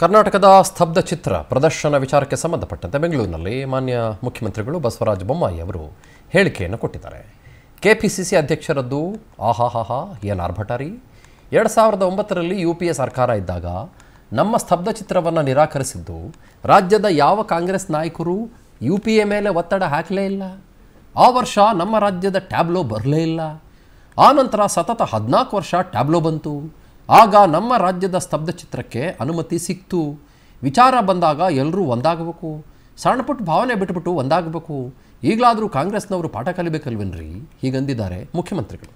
ಕರ್ನಾಟಕದ ಸ್ತಬ್ಧ ಚಿತ್ರ ಪ್ರದರ್ಶನ ವಿಚಾರಕ್ಕೆ ಸಂಬಂಧಪಟ್ಟಂತೆ ಬೆಂಗಳೂರಿನಲ್ಲಿ ಮಾನ್ಯ ಮುಖ್ಯಮಂತ್ರಿಗಳು ಬಸವರಾಜ ಬೊಮ್ಮಾಯಿ ಅವರು ಹೇಳಿಕೆಯನ್ನು ಕೊಟ್ಟಿದ್ದಾರೆ ಕೆಪಿಸಿಸಿ ಅಧ್ಯಕ್ಷರದ್ದು ಆಹಾಹಾಹಾ ಏನು ಆರ್ಭಟಾರಿ ಎರಡು ಸಾವಿರದ ಒಂಬತ್ತರಲ್ಲಿ ಯು ಪಿ ಎ ಸರ್ಕಾರ ಇದ್ದಾಗ ನಮ್ಮ ಸ್ತಬ್ಧ ಚಿತ್ರವನ್ನು ನಿರಾಕರಿಸಿದ್ದು ರಾಜ್ಯದ ಯಾವ ಕಾಂಗ್ರೆಸ್ ನಾಯಕರು ಯು ಪಿ ಎ ಮೇಲೆ ಒತ್ತಡ ಹಾಕಲೇ ಇಲ್ಲ ಆ ವರ್ಷ ನಮ್ಮ ರಾಜ್ಯದ ಟ್ಯಾಬ್ಲೋ ಬರಲೇ ಇಲ್ಲ ಆನಂತರ ಸತತ ಹದಿನಾಲ್ಕು ವರ್ಷ ಟ್ಯಾಬ್ಲೋ ಬಂತು ಆಗ ನಮ್ಮ ರಾಜ್ಯದ ಸ್ತಬ್ಧ ಚಿತ್ರಕ್ಕೆ ಅನುಮತಿ ಸಿಕ್ತು ವಿಚಾರ ಬಂದಾಗ ಎಲ್ಲರೂ ಒಂದಾಗಬೇಕು ಸಣ್ಣ ಪುಟ್ಟ ಭಾವನೆ ಬಿಟ್ಬಿಟ್ಟು ಒಂದಾಗಬೇಕು ಈಗಲಾದರೂ ಕಾಂಗ್ರೆಸ್ನವರು ಪಾಠ ಕಲಿಬೇಕಲ್ವೇನ್ರಿ ಹೀಗಂದಿದ್ದಾರೆ ಮುಖ್ಯಮಂತ್ರಿಗಳು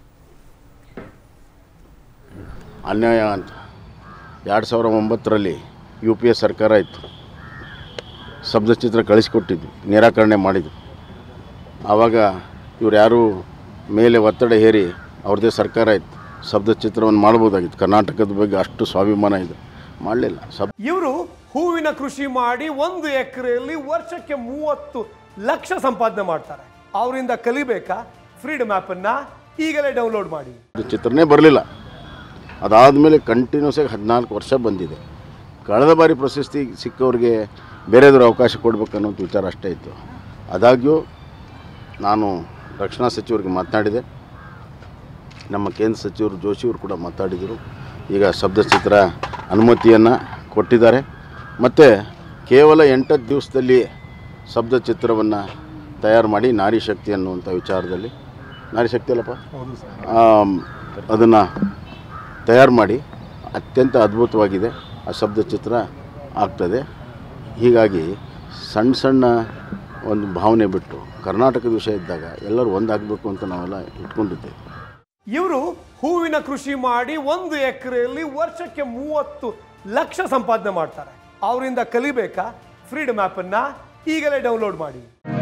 ಅನ್ಯಾಯ ಅಂತ ಎರಡು ಸಾವಿರ ಒಂಬತ್ತರಲ್ಲಿ ಯು ಪಿ ಎ ಸರ್ಕಾರ ಇತ್ತು ಶಬ್ದಚಿತ್ರ ಕಳಿಸಿಕೊಟ್ಟಿದ್ವಿ ನಿರಾಕರಣೆ ಮಾಡಿದ್ವಿ ಆವಾಗ ಇವ್ರು ಯಾರು ಮೇಲೆ ಒತ್ತಡ ಹೇರಿ ಅವ್ರದ್ದೇ ಸರ್ಕಾರ ಇತ್ತು ಶಬ್ದಚಿತ್ರವನ್ನು ಮಾಡ್ಬೋದಾಗಿತ್ತು ಕರ್ನಾಟಕದ ಬಗ್ಗೆ ಅಷ್ಟು ಸ್ವಾಭಿಮಾನ ಇದೆ ಮಾಡಲಿಲ್ಲ ಶಬ್ ಇವರು ಹೂವಿನ ಕೃಷಿ ಮಾಡಿ ಒಂದು ಎಕರೆಯಲ್ಲಿ ವರ್ಷಕ್ಕೆ ಮೂವತ್ತು ಲಕ್ಷ ಸಂಪಾದನೆ ಮಾಡ್ತಾರೆ ಅವರಿಂದ ಕಲಿಬೇಕಾ ಫ್ರೀಡಮ್ ಆ್ಯಪನ್ನು ಈಗಲೇ ಡೌನ್ಲೋಡ್ ಮಾಡಿ ಚಿತ್ರನೇ ಬರಲಿಲ್ಲ ಅದಾದಮೇಲೆ ಕಂಟಿನ್ಯೂಸ್ ಆಗಿ ಹದಿನಾಲ್ಕು ವರ್ಷ ಬಂದಿದೆ ಕಳೆದ ಬಾರಿ ಪ್ರಶಸ್ತಿ ಸಿಕ್ಕವ್ರಿಗೆ ಬೇರೆದರ ಅವಕಾಶ ಕೊಡ್ಬೇಕನ್ನೋದು ವಿಚಾರ ಅಷ್ಟೇ ಇತ್ತು ಆದಾಗ್ಯೂ ನಾನು ರಕ್ಷಣಾ ಸಚಿವರಿಗೆ ಮಾತನಾಡಿದೆ ನಮ್ಮ ಕೇಂದ್ರ ಸಚಿವರು ಜೋಶಿಯವರು ಕೂಡ ಮಾತಾಡಿದರು ಈಗ ಶಬ್ದಚಿತ್ರ ಅನುಮತಿಯನ್ನು ಕೊಟ್ಟಿದ್ದಾರೆ ಮತ್ತು ಕೇವಲ ಎಂಟತ್ತು ದಿವಸದಲ್ಲಿ ಶಬ್ದಚಿತ್ರವನ್ನು ತಯಾರು ಮಾಡಿ ನಾರಿ ಶಕ್ತಿ ಅನ್ನುವಂಥ ವಿಚಾರದಲ್ಲಿ ನಾರಿ ಶಕ್ತಿ ಅಲ್ಲಪ್ಪ ಅದನ್ನು ತಯಾರು ಮಾಡಿ ಅತ್ಯಂತ ಅದ್ಭುತವಾಗಿದೆ ಆ ಶಬ್ದಚಿತ್ರ ಆಗ್ತದೆ ಹೀಗಾಗಿ ಸಣ್ಣ ಸಣ್ಣ ಒಂದು ಭಾವನೆ ಬಿಟ್ಟು ಕರ್ನಾಟಕದ ವಿಷಯ ಇದ್ದಾಗ ಎಲ್ಲರೂ ಒಂದಾಗಬೇಕು ಅಂತ ನಾವೆಲ್ಲ ಇಟ್ಕೊಂಡಿದ್ದೇವೆ ಇವರು ಹೂವಿನ ಕೃಷಿ ಮಾಡಿ ಒಂದು ಎಕರೆಯಲ್ಲಿ ವರ್ಷಕ್ಕೆ ಮೂವತ್ತು ಲಕ್ಷ ಸಂಪಾದನೆ ಮಾಡ್ತಾರೆ ಅವರಿಂದ ಕಲಿಬೇಕಾ ಫ್ರೀಡಮ್ ಆ್ಯಪನ್ನು ಈಗಲೇ ಡೌನ್ಲೋಡ್ ಮಾಡಿ